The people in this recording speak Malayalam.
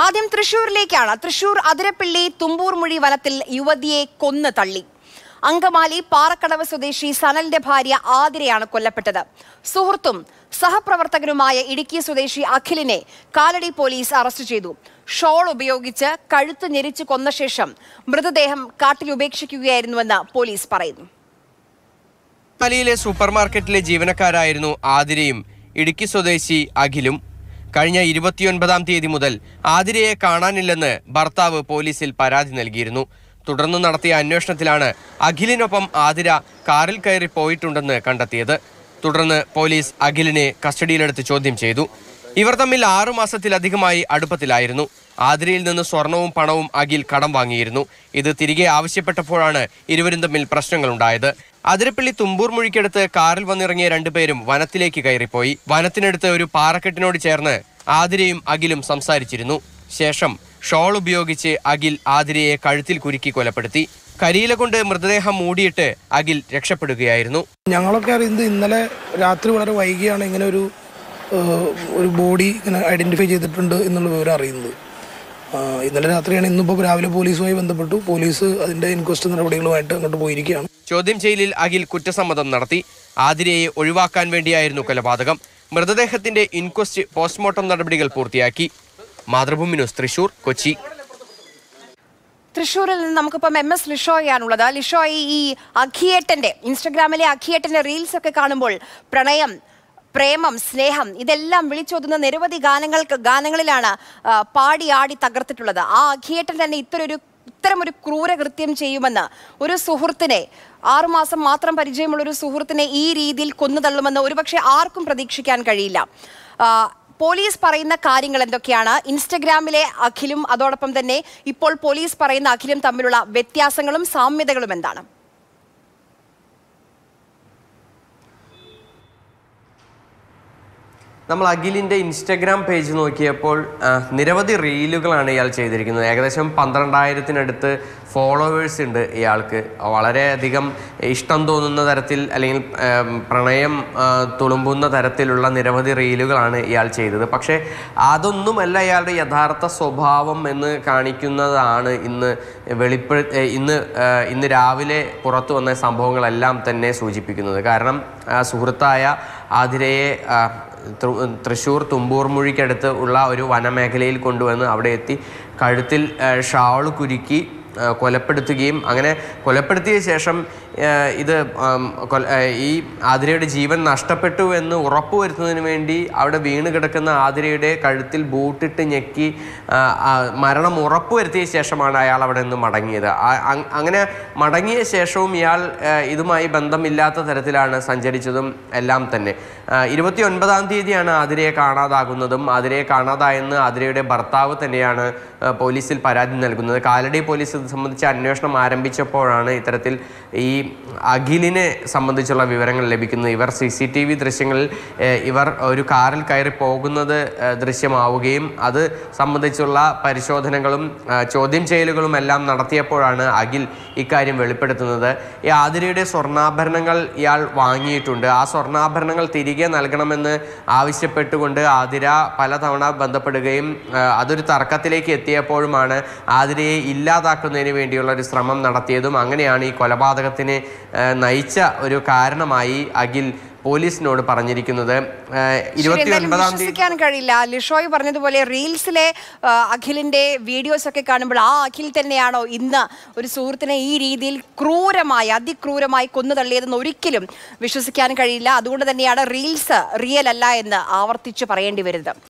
ആദ്യം തൃശൂരിലേക്കാണ് തൃശൂർ അതിരപ്പിള്ളി തുമ്പൂർമുഴി വനത്തിൽ യുവതിയെ കൊന്നു തള്ളി അങ്കമാലി പാറക്കടവ് സ്വദേശി സനലിന്റെ ഭാര്യ ആതിരയാണ് കൊല്ലപ്പെട്ടത് സുഹൃത്തും സഹപ്രവർത്തകനുമായ ഇടുക്കി സ്വദേശി അഖിലിനെ കാലടി പോലീസ് അറസ്റ്റ് ചെയ്തു ഷോൾ ഉപയോഗിച്ച് കഴുത്ത് ഞെരിച്ച് കൊന്ന ശേഷം മൃതദേഹം കാട്ടിൽ ഉപേക്ഷിക്കുകയായിരുന്നുവെന്ന് പോലീസ് പറയുന്നു മലയിലെ സൂപ്പർ മാർക്കറ്റിലെ ജീവനക്കാരായിരുന്നു ആതിരയും ഇടുക്കി സ്വദേശി അഖിലും കഴിഞ്ഞ ഇരുപത്തിയൊൻപതാം തീയതി മുതൽ ആതിരയെ കാണാനില്ലെന്ന് ഭർത്താവ് പോലീസിൽ പരാതി നൽകിയിരുന്നു തുടർന്ന് നടത്തിയ അന്വേഷണത്തിലാണ് അഖിലിനൊപ്പം ആതിര കാറിൽ കയറി പോയിട്ടുണ്ടെന്ന് കണ്ടെത്തിയത് തുടർന്ന് പോലീസ് അഖിലിനെ കസ്റ്റഡിയിലെടുത്ത് ചോദ്യം ചെയ്തു ഇവർ തമ്മിൽ ആറു മാസത്തിലധികമായി അടുപ്പത്തിലായിരുന്നു ആതിരയിൽ നിന്ന് സ്വർണവും പണവും അഖിൽ കടം വാങ്ങിയിരുന്നു ഇത് തിരികെ ആവശ്യപ്പെട്ടപ്പോഴാണ് ഇരുവരും തമ്മിൽ പ്രശ്നങ്ങളുണ്ടായത് അതിരപ്പള്ളി തുമ്പൂർ മുഴിക്കടുത്ത് കാറിൽ വന്നിറങ്ങിയ രണ്ടുപേരും വനത്തിലേക്ക് കയറിപ്പോയി വനത്തിനടുത്ത് ഒരു പാറക്കെട്ടിനോട് ചേർന്ന് ആതിരയും അഖിലും സംസാരിച്ചിരുന്നു ശേഷം ഷോൾ ഉപയോഗിച്ച് അഖിൽ ആതിരയെ കഴുത്തിൽ കുരുക്കി കൊലപ്പെടുത്തി കരിയില കൊണ്ട് മൃതദേഹം മൂടിയിട്ട് അഖിൽ രക്ഷപ്പെടുകയായിരുന്നു ഞങ്ങളൊക്കെ അറിയുന്നത് ഇന്നലെ രാത്രി വളരെ വൈകിയാണ് ഇങ്ങനെ ഒരു ഏഹ്, ഒരു ബോഡി ഇങ്ങനെ ഐഡന്റിഫൈ ചെയ്തിട്ടുണ്ട് എന്നുള്ള വിവരം അറിയുന്നത് ആ, ഇന്നലെ രാത്രിയാണ് ഇന്നിപ്പോൾ രാവിലെ പോലീസുമായി ബന്ധപ്പെട്ടു പോലീസ് അതിന്റെ ഇൻക്വസ്റ്റ് നടപടികളുമായിട്ട് അങ്ങോട്ട് പോയിരിക്കുകയാണ് ചോദ്യം ചെയ്യലിൽ അഖിൽ കുറ്റസമ്മതം നടത്തി ആതിരയെ ഒഴിവാക്കാൻ വേണ്ടിയായിരുന്നു കൊലപാതകം മൃതദേഹത്തിന്റെ ഇൻക്വസ്റ്റ് പോസ്റ്റ്മോർട്ടം നടപടികൾ പൂർത്തിയാക്കി മാതൃഭൂമി ന്യൂസ് തൃശൂർ കൊച്ചി തൃശ്ശൂരിൽ നിന്ന് നമുക്കിപ്പം എം എസ് ലിഷോയാണുള്ളത് ലിഷോയ് ഈ അഖിയേട്ടന്റെ ഇൻസ്റ്റഗ്രാമിലെ അഖിയേട്ടന്റെ റീൽസ് ഒക്കെ കാണുമ്പോൾ പ്രണയം പ്രേമം സ്നേഹം ഇതെല്ലാം വിളിച്ചോതുന്ന നിരവധി ഗാനങ്ങൾക്ക് ഗാനങ്ങളിലാണ് ആ, പാടി ആടി തകർത്തിട്ടുള്ളത് ആ അഖിയേട്ടൻ തന്നെ ഇത്തരൊരു ഇത്തരം ഒരു ക്രൂരകൃത്യം ചെയ്യുമെന്ന് ഒരു സുഹൃത്തിനെ ആറുമാസം മാത്രം പരിചയമുള്ള ഒരു സുഹൃത്തിനെ ഈ രീതിയിൽ കൊന്നു തള്ളുമെന്ന് ഒരുപക്ഷെ ആർക്കും പ്രതീക്ഷിക്കാൻ കഴിയില്ല ആ, പോലീസ് പറയുന്ന കാര്യങ്ങൾ എന്തൊക്കെയാണ് ഇൻസ്റ്റഗ്രാമിലെ അഖിലും അതോടൊപ്പം തന്നെ ഇപ്പോൾ പോലീസ് പറയുന്ന അഖിലും തമ്മിലുള്ള വ്യത്യാസങ്ങളും സാമ്യതകളും എന്താണ് നമ്മൾ അഖിലിന്റെ ഇൻസ്റ്റഗ്രാം പേജ് നോക്കിയപ്പോൾ ആ, നിരവധി റീലുകളാണ് ഇയാൾ ചെയ്തിരിക്കുന്നത് ഏകദേശം പന്ത്രണ്ടായിരത്തിനടുത്ത് ഫോളോവേഴ്സ് ഉണ്ട് ഇയാൾക്ക് വളരെയധികം ഇഷ്ടം തോന്നുന്ന തരത്തിൽ അല്ലെങ്കിൽ ആം, പ്രണയം ആ, തുളുമ്പുന്ന തരത്തിലുള്ള നിരവധി റീലുകളാണ് ഇയാൾ ചെയ്തത് പക്ഷേ അതൊന്നുമല്ല ഇയാളുടെ യഥാർത്ഥ സ്വഭാവം എന്ന് കാണിക്കുന്നതാണ് ഇന്ന് വെളിപ്പെ ഏ, ഇന്ന് ആ, ഇന്ന് രാവിലെ പുറത്തു വന്ന സംഭവങ്ങളെല്ലാം തന്നെ സൂചിപ്പിക്കുന്നത് കാരണം ആ, സുഹൃത്തായ ആതിരയെ ആ, തൃ- തൃശ്ശൂർ തുമ്പൂർമുഴിക്കടുത്ത് ഉള്ള ഒരു വനമേഖലയിൽ കൊണ്ടുവന്ന് അവിടെ എത്തി കഴുത്തിൽ ആ, ഷാൾ കുരുക്കി ആ, കൊലപ്പെടുത്തുകയും അങ്ങനെ കൊലപ്പെടുത്തിയ ശേഷം ആ, ഇത് ആം, കൊല- ആ, ഈ ആതിരയുടെ ജീവൻ നഷ്ടപ്പെട്ടു എന്ന് ഉറപ്പുവരുത്തുന്നതിന് വേണ്ടി അവിടെ വീണ് കിടക്കുന്ന ആതിരയുടെ കഴുത്തിൽ ബൂട്ടിട്ട് ഞെക്കി ആ, ആ, മരണം ഉറപ്പുവരുത്തിയ ശേഷമാണ് അയാൾ അവിടെ നിന്ന് മടങ്ങിയത് ആ- അങ്- അങ്ങനെ മടങ്ങിയ ശേഷവും ഇയാൾ ആ, ഇതുമായി ബന്ധമില്ലാത്ത തരത്തിലാണ് സഞ്ചരിച്ചതും എല്ലാം തന്നെ ഇരുപത്തി ഒൻപതാം തീയതിയാണ് ആതിരയെ കാണാതാകുന്നതും ആതിരയെ കാണാതായെന്ന് ആതിരയുടെ ഭർത്താവ് തന്നെയാണ് ആ, പോലീസിൽ പരാതി നൽകുന്നത് കാലടി പോലീസ് ഇത് സംബന്ധിച്ച് അന്വേഷണം ആരംഭിച്ചപ്പോഴാണ് ഇത്തരത്തിൽ ഈ അഖിലിനെ സംബന്ധിച്ചുള്ള വിവരങ്ങൾ ലഭിക്കുന്നത് ഇവർ സി സി ടി വി ദൃശ്യങ്ങളിൽ ഏ, ഇവർ ഒരു കാറിൽ കയറി പോകുന്നത് ഏ, ദൃശ്യമാവുകയും അത് സംബന്ധിച്ചുള്ള പരിശോധനകളും ആ, ചോദ്യം ചെയ്യലുകളും എല്ലാം നടത്തിയപ്പോഴാണ് അഖിൽ ഇക്കാര്യം വെളിപ്പെടുത്തുന്നത് ഈ ആതിരയുടെ സ്വർണ്ണാഭരണങ്ങൾ ഇയാൾ വാങ്ങിയിട്ടുണ്ട് ആ സ്വർണ്ണാഭരണങ്ങൾ തിരികെ നൽകണമെന്ന് ആവശ്യപ്പെട്ടുകൊണ്ട് ആതിര പലതവണ ബന്ധപ്പെടുകയും ആ, അതൊരു തർക്കത്തിലേക്ക് എത്തിയപ്പോഴുമാണ് ആതിരയെ ഇല്ലാതാക്കുന്നതിന് വേണ്ടിയുള്ള ഒരു ശ്രമം നടത്തിയതും അങ്ങനെയാണ് ഈ കൊലപാതകത്തിന് ആ, നയിച്ച ഒരു കാരണമായി അഖിൽ പോലീസിനോട് പറഞ്ഞിരിക്കുന്നത് ആ, ശരി, ഇരുപത്തി എന്തായാലും ഒൻപതാം തീയതി വിശ്വസിക്കാൻ കഴിയില്ല ലിഷോയ് പറഞ്ഞതുപോലെ റീൽസിലെ ആ, അഖിലിന്റെ വീഡിയോസ് ഒക്കെ കാണുമ്പോൾ ആ അഖിൽ തന്നെയാണോ ഇന്ന് ഒരു സുഹൃത്തിനെ ഈ രീതിയിൽ ക്രൂരമായി അതിക്രൂരമായി കൊന്നു തള്ളിയതെന്ന് ഒരിക്കലും വിശ്വസിക്കാൻ കഴിയില്ല അതുകൊണ്ട് തന്നെയാണ് റീൽസ് റിയൽ അല്ല എന്ന് ആവർത്തിച്ച് പറയേണ്ടി വരുന്നത്